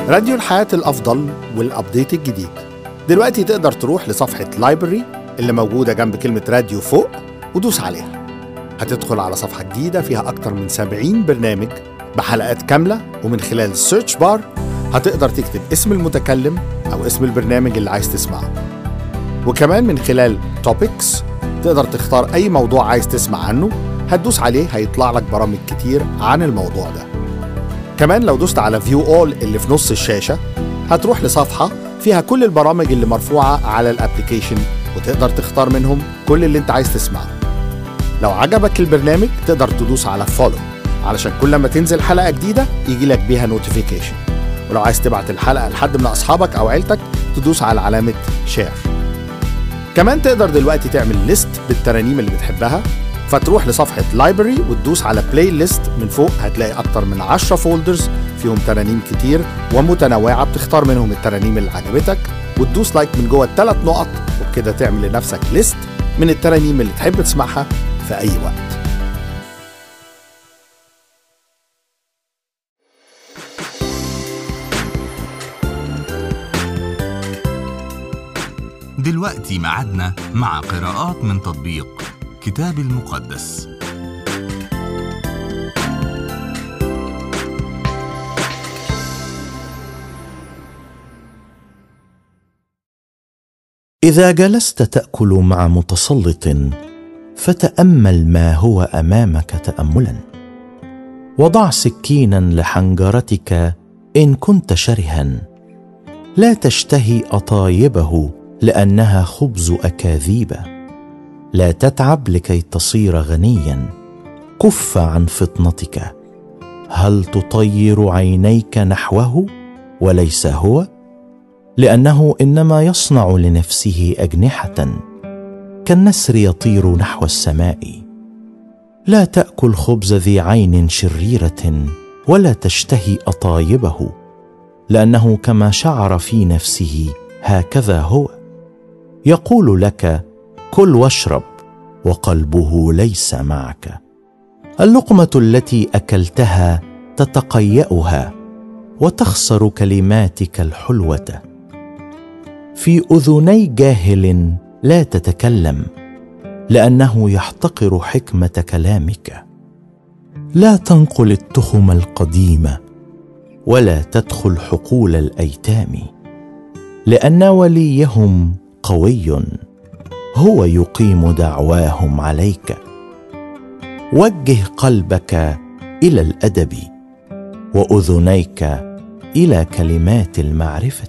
راديو الحياة الأفضل والأبديت الجديد دلوقتي تقدر تروح لصفحة لايبرري اللي موجودة جنب كلمة راديو فوق ودوس عليها هتدخل على صفحة جديدة فيها أكتر من 70 برنامج بحلقات كاملة ومن خلال السيرش بار هتقدر تكتب اسم المتكلم أو اسم البرنامج اللي عايز تسمعه وكمان من خلال توبكس تقدر تختار أي موضوع عايز تسمع عنه هتدوس عليه هيطلع لك برامج كتير عن الموضوع ده كمان لو دوست على فيو اول اللي في نص الشاشة هتروح لصفحة فيها كل البرامج اللي مرفوعة على الابليكيشن وتقدر تختار منهم كل اللي انت عايز تسمعه لو عجبك البرنامج تقدر تدوس على فولو علشان كل ما تنزل حلقة جديدة يجي لك بيها نوتيفيكيشن ولو عايز تبعت الحلقة لحد من أصحابك أو عيلتك تدوس على علامة شير كمان تقدر دلوقتي تعمل ليست بالترانيم اللي بتحبها فتروح لصفحة لايبرري وتدوس على بلاي ليست من فوق هتلاقي أكتر من 10 فولدرز فيهم ترانيم كتير ومتنوعة بتختار منهم الترانيم اللي عجبتك وتدوس لايك من جوه الثلاث نقط وبكده تعمل لنفسك ليست من الترانيم اللي تحب تسمعها في أي وقت دلوقتي ميعادنا مع قراءات من تطبيق كتاب المقدس اذا جلست تاكل مع متسلط فتامل ما هو امامك تاملا وضع سكينا لحنجرتك ان كنت شرها لا تشتهي اطايبه لانها خبز اكاذيب لا تتعب لكي تصير غنيا كف عن فطنتك هل تطير عينيك نحوه وليس هو لانه انما يصنع لنفسه اجنحه كالنسر يطير نحو السماء لا تاكل خبز ذي عين شريره ولا تشتهي اطايبه لانه كما شعر في نفسه هكذا هو يقول لك كل واشرب وقلبه ليس معك اللقمه التي اكلتها تتقياها وتخسر كلماتك الحلوه في اذني جاهل لا تتكلم لانه يحتقر حكمه كلامك لا تنقل التخم القديم ولا تدخل حقول الايتام لان وليهم قوي هو يقيم دعواهم عليك وجه قلبك الى الادب واذنيك الى كلمات المعرفه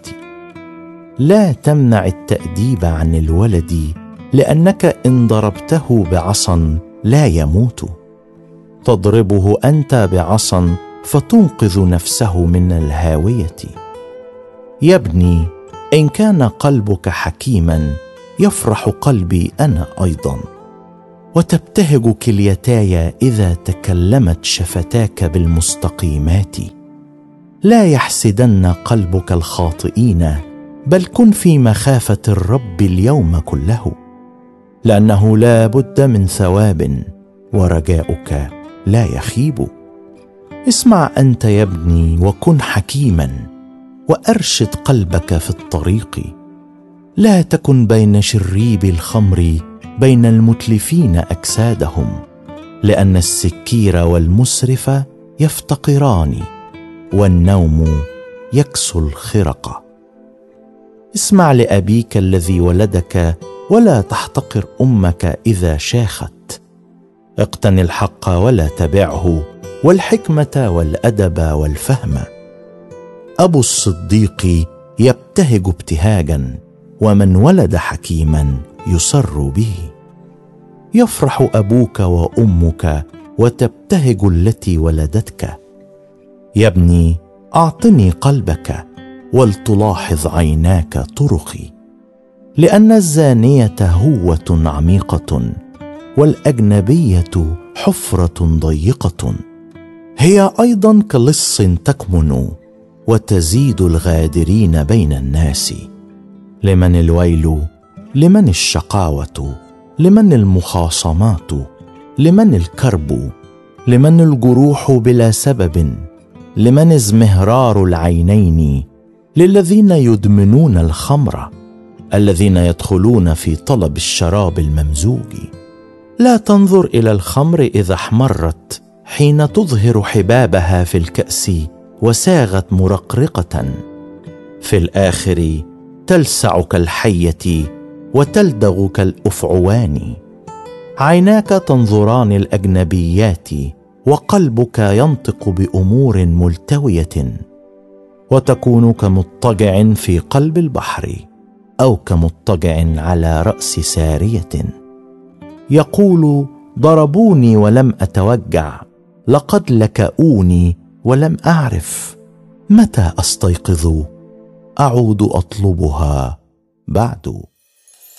لا تمنع التاديب عن الولد لانك ان ضربته بعصا لا يموت تضربه انت بعصا فتنقذ نفسه من الهاويه يا ابني ان كان قلبك حكيما يفرح قلبي انا ايضا وتبتهج كليتاي اذا تكلمت شفتاك بالمستقيمات لا يحسدن قلبك الخاطئين بل كن في مخافه الرب اليوم كله لانه لا بد من ثواب ورجاؤك لا يخيب اسمع انت يا ابني وكن حكيما وارشد قلبك في الطريق لا تكن بين شريب الخمر بين المتلفين اجسادهم لان السكير والمسرف يفتقران والنوم يكسو الخرق اسمع لابيك الذي ولدك ولا تحتقر امك اذا شاخت اقتن الحق ولا تبعه والحكمه والادب والفهم ابو الصديق يبتهج ابتهاجا ومن ولد حكيما يسر به يفرح ابوك وامك وتبتهج التي ولدتك يا ابني اعطني قلبك ولتلاحظ عيناك طرقي لان الزانيه هوه عميقه والاجنبيه حفره ضيقه هي ايضا كلص تكمن وتزيد الغادرين بين الناس لمن الويل لمن الشقاوه لمن المخاصمات لمن الكرب لمن الجروح بلا سبب لمن ازمهرار العينين للذين يدمنون الخمر الذين يدخلون في طلب الشراب الممزوج لا تنظر الى الخمر اذا احمرت حين تظهر حبابها في الكاس وساغت مرقرقه في الاخر تلسع كالحيه وتلدغ كالافعوان عيناك تنظران الاجنبيات وقلبك ينطق بامور ملتويه وتكون كمضطجع في قلب البحر او كمضطجع على راس ساريه يقول ضربوني ولم اتوجع لقد لكؤوني ولم اعرف متى استيقظ اعود اطلبها بعد